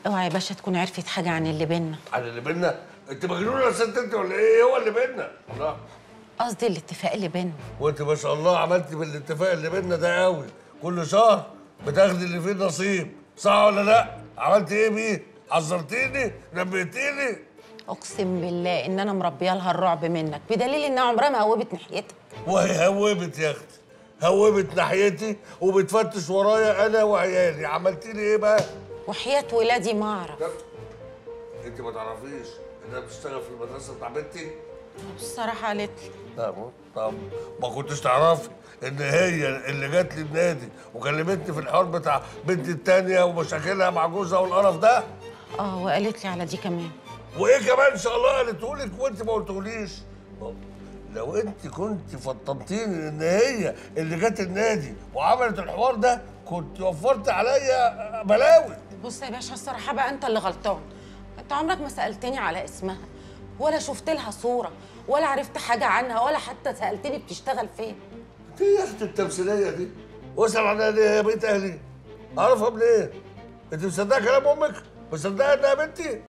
اوعى يا باشا تكون عرفت حاجه عن اللي بينا على اللي بينا انت مجنونه يا ست انت ولا ايه هو اللي بينا الله قصدي الاتفاق اللي بينا وانت ما شاء الله عملتي بالاتفاق اللي بينا ده قوي كل شهر بتاخدي اللي فيه نصيب صح ولا لا عملتي ايه بيه حذرتيني نبهتيني اقسم بالله ان انا مربيه لها الرعب منك بدليل انها عمرها ما هوبت ناحيتك وهي هوبت يا اختي هوبت ناحيتي وبتفتش ورايا انا وعيالي عملتي لي ايه بقى وحياه ولادي ما اعرف انت ما تعرفيش انها بتشتغل في المدرسه بتاع بنتي الصراحه قالت لي طب طب ما كنتش تعرفي ان هي اللي جت لي النادي وكلمتني في الحوار بتاع بنتي التانية ومشاكلها مع جوزها والقرف ده اه وقالت لي على دي كمان وايه كمان ان شاء الله قالتهولك وانت ما قلتهوليش لو انت كنت فطنتيني ان هي اللي جت النادي وعملت الحوار ده كنت وفرت عليا بلاوي بص يا باشا الصراحه بقى انت اللي غلطان انت عمرك ما سالتني على اسمها ولا شفت لها صوره ولا عرفت حاجه عنها ولا حتى سالتني بتشتغل فين انت ايه يا اختي التمثيليه دي؟ واسال عنها ليه يا بيت اهلي؟ اعرفها منين؟ انت مصدقه كلام امك؟ مصدقه انها بنتي؟